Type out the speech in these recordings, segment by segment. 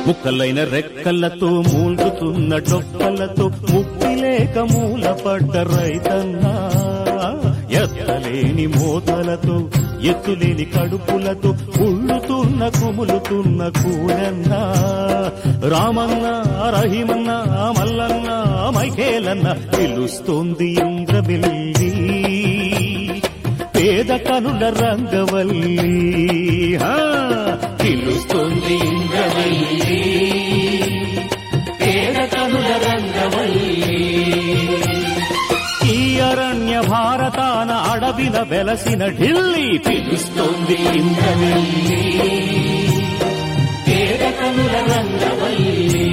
ముక్కలైన రెక్కలతో మూల్గుతున్న డొక్కలతో ముక్తి లేక మూలపడ్డ రైతన్నా ఎత్తలేని మోతలతో ఎత్తులేని కడుపులతో ఉళ్ళుతున్న కుములుతున్న కూరన్నా రామన్న రహిమన్న మల్లన్న మైకేలన్న పిలుస్తోంది ఇంద్రవెల్లి పేద కనుల రంగవల్లి హా, పిలుస్తోంది ఇంద్రవల్లి పేద కనుల రంగవల్లి ఈ అరణ్య భారతాన అడవిన వెలసిన ఢిల్లీ పిలుస్తోంది ఇంద్రవెల్లి పేద కనుల రంగవల్లి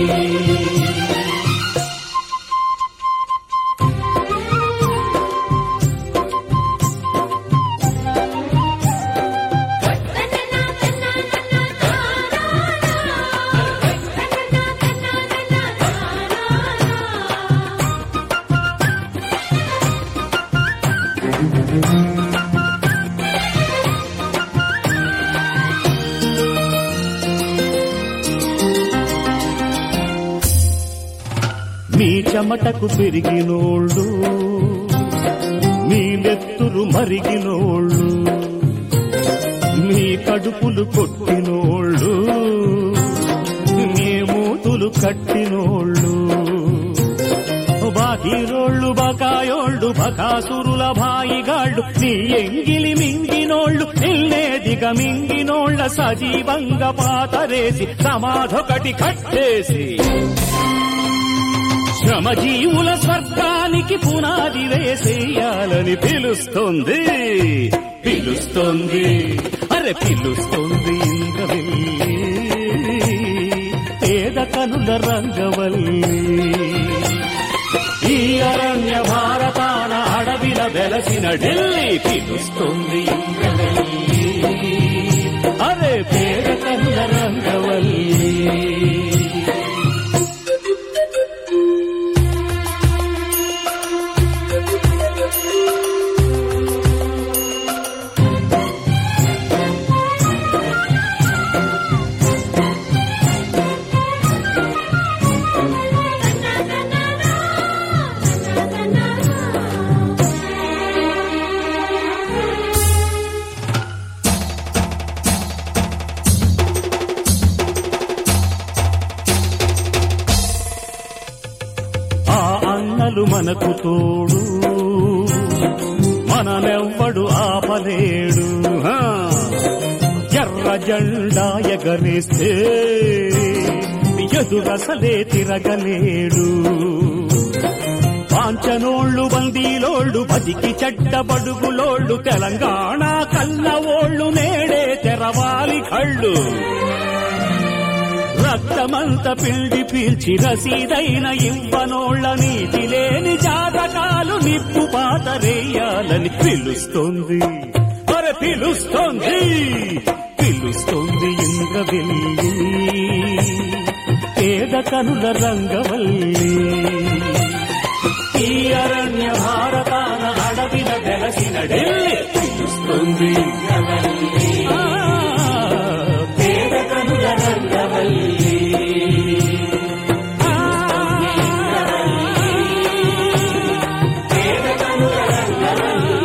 మీ చెమటకు పెరిగినోళ్ళు మీ నెత్తురు మరిగినోళ్ళు మీ కడుపులు కొట్టినోళ్ళు మీ మూతులు కట్టినోళ్ళు బాకీరోళ్ళు బకాయోళ్ళు బకాసురుల బాయిగాళ్ళు నీ ఎంగిలి మింగినోళ్ళు నిల్లేదిగ మింగినోళ్ళ సజీవంగా పాతరేసి సమాధొకటి కట్టేసి శ్రమజీవుల స్వర్గానికి పునాది వేసేయాలని పిలుస్తుంది పిలుస్తుంది అరే పిలుస్తుంది ఇంద్రవెల్లి పేద కనుల రంగవల్లి ఈ అరణ్య భారతాన అడవిల వెలసిన ఢిల్లీ పిలుస్తుంది ఇంద్రవెల్లి అరే పేద కనుల రంగవల్లి ఆ అన్నలు మనకు తోడు మననెవ్వడు ఆపలేడు హా. ఎర్ర జెండా ఎగరేస్తే ఎదురసలే తిరగలేడు పాంచనోళ్ళు బందీలోళ్ళు బతికి చెడ్డ బడుగులోళ్ళు తెలంగాణ కన్నవోళ్ళు నేడే తెరవాలి కళ్ళు రక్తమంత పిండి పీల్చి రసీదైన ఇవ్వనోళ్ళ నీతి లేని జాతకాలు నిప్పు పాతరేయాలని పిలుస్తోంది మరి పిలుస్తోంది పిలుస్తోంది ఇంద్రవెల్లి పేద కనుల రంగవల్లి ఈ అరణ్య భారతాన అడవిన వెలసిన ఢిల్లీ పిలుస్తుంది ఇంద్రవెల్లి. ఆ, పేద కనుల రంగవల్లి ఆ, పేద కనుల రంగవల్లి